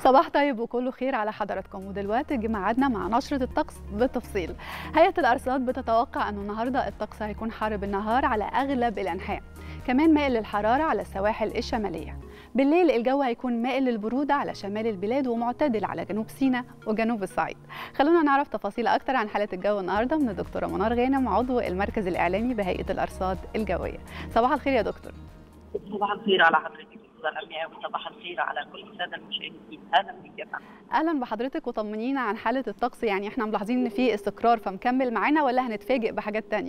صباح طيب وكله خير على حضراتكم ودلوقتي جه ميعادنا مع نشرة الطقس بالتفصيل هيئة الأرصاد بتتوقع أنه النهاردة الطقس هيكون حار بالنهار على أغلب الأنحاء كمان مائل للحرارة على السواحل الشمالية بالليل الجو هيكون مائل للبرودة على شمال البلاد ومعتدل على جنوب سيناء وجنوب الصعيد خلونا نعرف تفاصيل أكتر عن حالة الجو النهاردة من الدكتورة منار غانم عضو المركز الإعلامي بهيئة الأرصاد الجوية صباح الخير يا دكتور صباح الخير على حضرتك الأمية وصباح الخير على كل السادة المشاهدين أهلا بك يا فندم اهلا بحضرتك وطمنينا عن حاله الطقس يعني احنا ملاحظين ان في استقرار فمكمل معانا ولا هنتفاجئ بحاجات تانية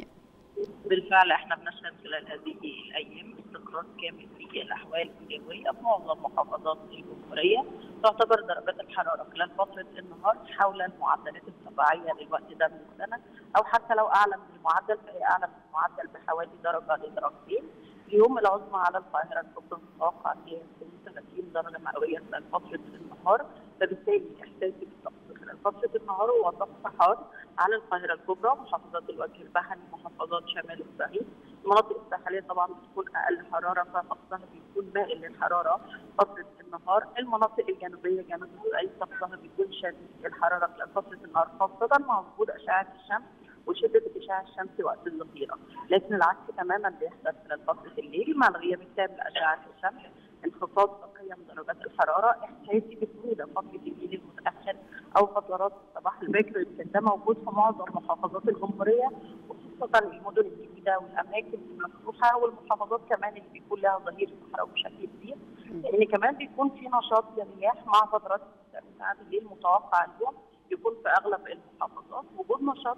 بالفعل احنا بنشهد خلال هذه الأيام استقرار كامل في الأحوال الجوية في معظم محافظات الجمهورية تعتبر درجات الحرارة خلال فترة النهار حول المعدلات الطبيعية للوقت ده من السنة أو حتى لو أعلى من المعدل فهي أعلى من المعدل بحوالي درجة لدرجتين اليوم العظمى على القاهرة الكبرى متوقع فيها 32 درجة مئوية خلال فترة النهار فبالتالي إحساسي بالطقس خلال فترة النهار هو طقس حار على القاهرة الكبرى محافظات الوجه البحري محافظات شمال الصعيد المناطق الساحلية طبعا بتكون أقل حرارة فطقسها بيكون مائل للحرارة فترة النهار المناطق الجنوبية جنوب الصعيد طقسها بيكون شديد الحرارة خلال فترة النهار خاصة مع وجود أشعة الشمس وشده الاشعاع الشمسي وقت الظهيره، لكن العكس تماما بيحدث خلال فتره الليل مع الغياب التام لاشعه الشمس، انخفاض قيم درجات الحراره، احساسي بالبروده فتره الليل المتاخر او فترات الصباح الباكر يمكن ده موجود في معظم محافظات الجمهوريه وخصوصا المدن الجديده والاماكن المفتوحه والمحافظات كمان اللي بيكون لها ظهير صحراوي بشكل كبير، لان كمان بيكون في نشاط للرياح مع فترات ساعات الليل متوقع اليوم يكون في اغلب المحافظات وجود نشاط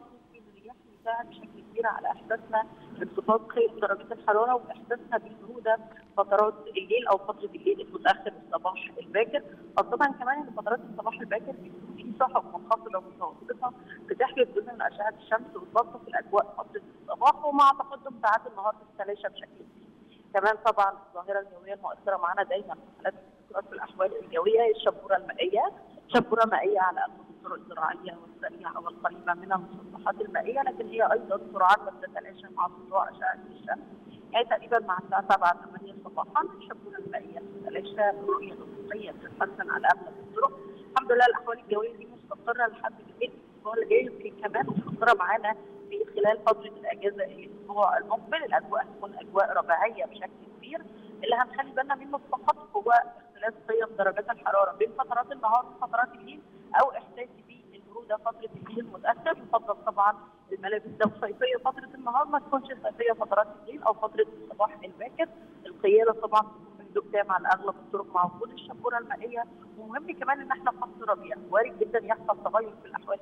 بيساعد بشكل كبير على احساسنا بانخفاض قيم درجات الحراره واحساسنا بالبروده فترات الليل او فتره الليل المتاخر والصباح الباكر خاصه كمان ان فترات الصباح الباكر بيكون في سحب منخفضه متوسطه بتحجب جزء من اشعه الشمس وتلطف الاجواء فتره الصباح ومع تقدم ساعات النهار بتتلاشى بشكل كبير. كمان طبعا الظاهره الجويه المؤثره معانا دايما في حالات في الاحوال الجويه هي الشبوره المائيه، شبوره مائيه على اغلب الطرق الزراعيه والسريعه والقريبه من المسطحات المائيه لكن هي ايضا سرعان ما بتتلاشى مع سطوع اشعه الشمس يعني تقريبا مع الساعه 7 8 صباحا الشبوره المائيه بتتلاشى الرؤيه الافقيه بتتحسن على اغلب الطرق الحمد لله الاحوال الجويه دي مستقره لحد الان الاسبوع اللي جاي يمكن كمان مستقره معانا في خلال فتره الاجازه الاسبوع المقبل الاجواء هتكون اجواء رباعيه بشكل كبير اللي هنخلي بالنا منه فقط هو اختلاف قيم درجات الحراره بين فترات النهار وفترات الليل او احساسي بالبروده فتره الليل المتاخر يفضل طبعا الملابس لو صيفيه فتره النهار ما تكونش صيفيه فترات الليل او فتره الصباح الباكر القياده طبعا هدوء تام على اغلب الطرق مع وجود الشبوره المائيه ومهم كمان ان احنا في فصل ربيع وارد جدا يحصل تغير في الاحوال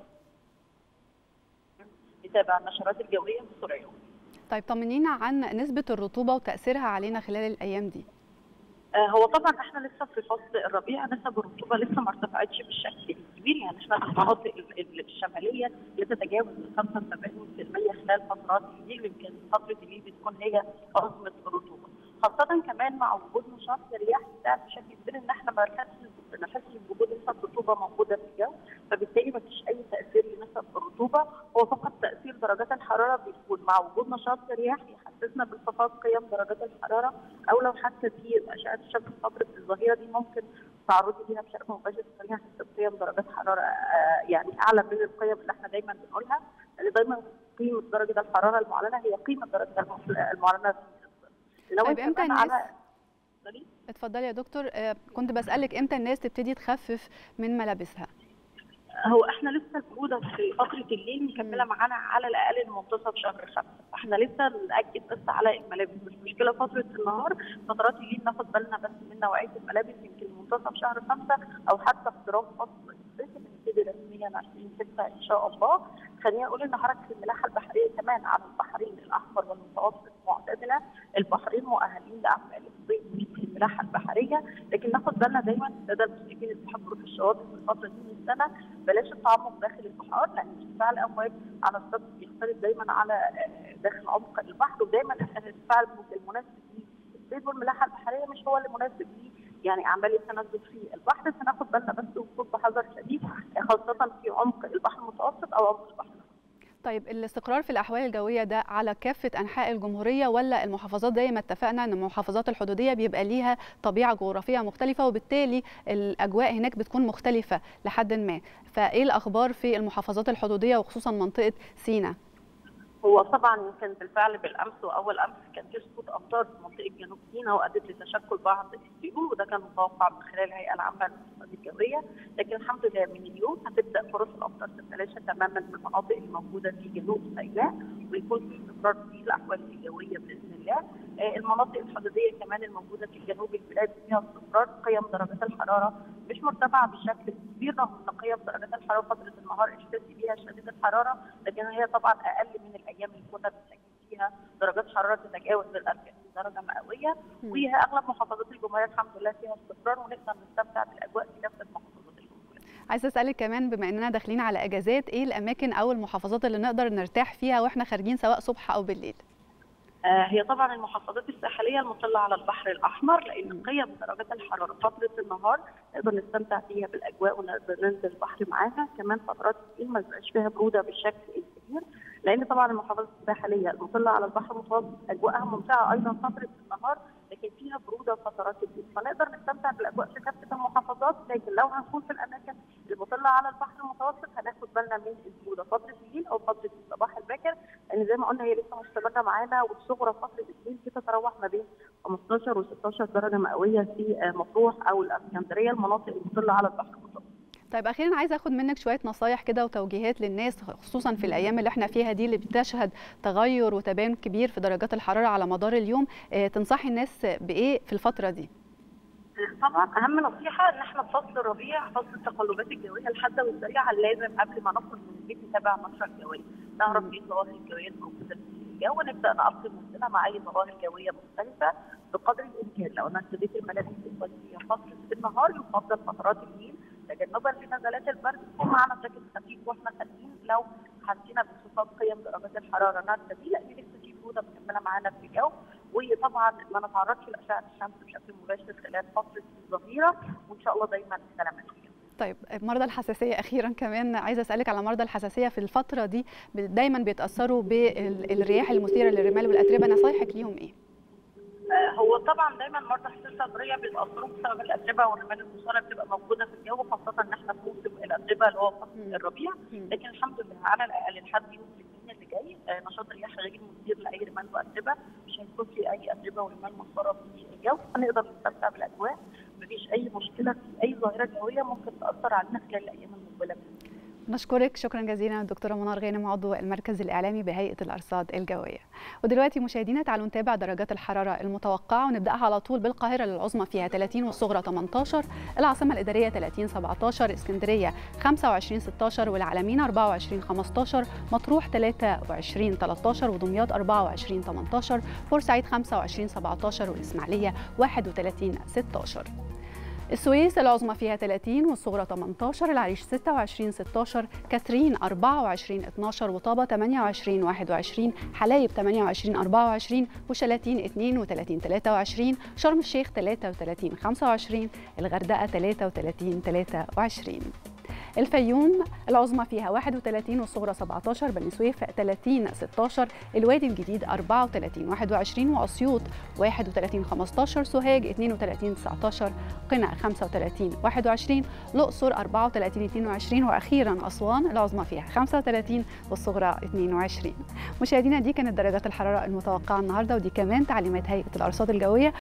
نتابع النشرات الجويه بسرعه طيب طمنينا عن نسبه الرطوبه وتاثيرها علينا خلال الايام دي هو طبعا احنا لسه في فصل الربيع نسب الرطوبه لسه ما ارتفعتش بالشكل الكبير يعني احنا في المناطق الشماليه بتتجاوز ال 75% خلال فترات الليل يمكن فتره الليل بتكون هي عظمه الرطوبه خاصه كمان مع وجود نشاط الرياح بتاعت بشكل كبير ان احنا ما نحسش بوجود نسب رطوبه موجوده في الجو فبالتالي ما فيش اي تاثير لنسب الرطوبه هو فقط تاثير درجات الحراره بيكون مع وجود نشاط الرياح يحسسنا بانخفاض قيم درجات الحراره او لو حتى في اشعه الشمس فتره الظهيره دي ممكن تعرضي ليها بشكل مباشر تخليها تحس قيم درجات حراره يعني اعلى من القيم اللي احنا دايما بنقولها لان دايما قيمه درجه الحراره المعلنه هي قيمه درجه المعلنه في طيب امتى الناس اتفضلي يا دكتور كنت بسالك امتى الناس تبتدي تخفف من ملابسها هو احنا لسه البروده في فتره الليل مكمله معانا على الاقل منتصف شهر خمسه، احنا لسه ناكد بس على الملابس مش مشكله فتره النهار فترات الليل ناخد بالنا بس من نوعيه الملابس يمكن منتصف شهر خمسه او حتى اقتراب فصل الصيف بنبتدي رسميا 20 6 ان شاء الله، خليني اقول ان حركه الملاحه البحريه كمان على البحرين الاحمر والمتوسط معتدله، البحرين مؤهلين لاعمال الصيد في الملاحه البحريه، لكن ناخد بالنا دايما الساده المسلمين اللي بيحبوا في الشواطئ في الفتره دي من السنه بلاش التعمق داخل البحار لان ارتفاع الامواج على الشط بيختلف دايما على داخل عمق البحر ودايما الارتفاع المناسب للصيد والملاحه البحريه مش هو اللي مناسب ليه يعني عمليه تنزل في البحر فناخد بالنا بس وقوف بحذر شديد خاصه في عمق البحر المتوسط او عمق البحر طيب الاستقرار في الاحوال الجويه ده على كافه انحاء الجمهوريه ولا المحافظات زي ما اتفقنا ان المحافظات الحدوديه بيبقى ليها طبيعه جغرافيه مختلفه وبالتالي الاجواء هناك بتكون مختلفه لحد ما فايه الاخبار في المحافظات الحدوديه وخصوصا منطقه سيناء هو طبعا يمكن بالفعل بالامس واول امس كان في سقوط امطار في منطقه جنوب سيناء وادت لتشكل بعض السيول وده كان متوقع من خلال الهيئه العامه للارصاد الجويه لكن الحمد لله من اليوم هتبدا فرص الامطار تتلاشى تماما في المناطق الموجوده في جنوب سيناء ويكون في استقرار في الاحوال الجويه باذن الله المناطق الحدوديه كمان الموجوده في جنوب البلاد فيها استقرار قيم درجات الحراره مش مرتفعه بشكل كبير رغم ان قيم درجات الحراره فتره النهار اشتد بيها شديده الحراره لكن هي طبعا اقل من الايام اللي كنا بنسجل فيها درجات حراره تتجاوز ال 40 درجه مئويه وهي اغلب محافظات الجمهوريه الحمد لله فيها استقرار ونقدر نستمتع بالاجواء في كافه محافظات الجمهوريه. عايزه اسالك كمان بما اننا داخلين على اجازات ايه الاماكن او المحافظات اللي نقدر نرتاح فيها واحنا خارجين سواء صبح او بالليل؟ هي طبعا المحافظات الساحليه المطله على البحر الاحمر لان قيم درجات الحراره فتره النهار نقدر نستمتع فيها بالاجواء ونقدر ننزل البحر معاها كمان فترات الليل ما بيبقاش فيها بروده بالشكل الكبير لان طبعا المحافظات الساحليه المطله على البحر المتوسط اجواءها ممتعه ايضا فتره النهار لكن فيها بروده فترات الليل فنقدر نستمتع بالاجواء في كافه المحافظات لكن لو هنكون في الاماكن المطله على البحر المتوسط هناخد بالنا من البروده فتره الليل او فتره الصباح الباكر لان زي ما قلنا هي لسه مستمره معانا والصغرى فتره الليل بتتراوح ما بين 15 و16 درجه مئويه في مطروح او الاسكندريه المناطق المطله على البحر المتوسط. طيب اخيرا عايزه اخد منك شويه نصايح كده وتوجيهات للناس خصوصا في الايام اللي احنا فيها دي اللي بتشهد تغير وتباين كبير في درجات الحراره على مدار اليوم اه تنصحي الناس بايه في الفتره دي طبعا اهم نصيحه ان احنا في فصل الربيع فصل التقلبات الجويه الحاده والسريعه لازم قبل ما نخرج من البيت نتابع النشره الجويه نعرف ايه الظواهر الجويه الموجوده في الجو نبدا نقسم نفسنا مع اي ظواهر جويه مختلفه بقدر الامكان لو انا ابتديت الملابس الصيفيه فتره النهار يفضل فترات الليل تجنبا لنزلات البرد يكون معانا جاكيت خفيف واحنا خارجين لو حسينا بانخفاض قيم درجات الحراره نرتدي لان لسه في بروده مكمله معانا في الجو وطبعا ما نتعرضش لاشعه الشمس بشكل مباشر خلال فتره الظهيره وان شاء الله دايما سلامه طيب مرضى الحساسيه اخيرا كمان عايزه اسالك على مرضى الحساسيه في الفتره دي دايما بيتاثروا بالرياح المثيره للرمال والاتربه نصايحك ليهم ايه؟ هو طبعا دايما مرضى الحساسيه الصدريه بيتاثروا بسبب الاتربه والرمال المثاره بتبقى موجوده في الجو خاصه ان احنا في موسم الاتربه اللي هو فصل الربيع لكن الحمد لله على الاقل لحد يوم الاثنين اللي جاي نشاط الرياح غير مثير لاي رمال واتربه مش هيكون في اي اتربه ورمال مثاره في الجو هنقدر نستمتع بالاجواء مفيش اي مشكله في اي ظاهره جويه ممكن تاثر علينا خلال الايام المقبله نشكرك شكرا جزيلا الدكتوره منار غانم عضو المركز الاعلامي بهيئه الارصاد الجويه ودلوقتي مشاهدينا تعالوا نتابع درجات الحراره المتوقعه ونبداها على طول بالقاهره العظمى فيها 30 والصغرى 18 العاصمه الاداريه 30 17 اسكندريه 25 16 والعلمين 24 15 مطروح 23 13 ودمياط 24 18 بورسعيد 25 17 والاسماعيليه 31 16 السويس العظمى فيها 30 والصغرى 18 العريش 26 16 كاترين 24 12 وطابة 28 21 حلايب 28 24 وشلاتين 32 23 شرم الشيخ 33 25 الغردقة 33 23 الفيوم العظمى فيها 31 والصغرى 17 بني سويف 30 16 الوادي الجديد 34 21 واسيوط 31 15 سوهاج 32 19 قنا 35 21 الاقصر 34 22 واخيرا اسوان العظمى فيها 35 والصغرى 22 مشاهدينا دي كانت درجات الحراره المتوقعه النهارده ودي كمان تعليمات هيئه الارصاد الجويه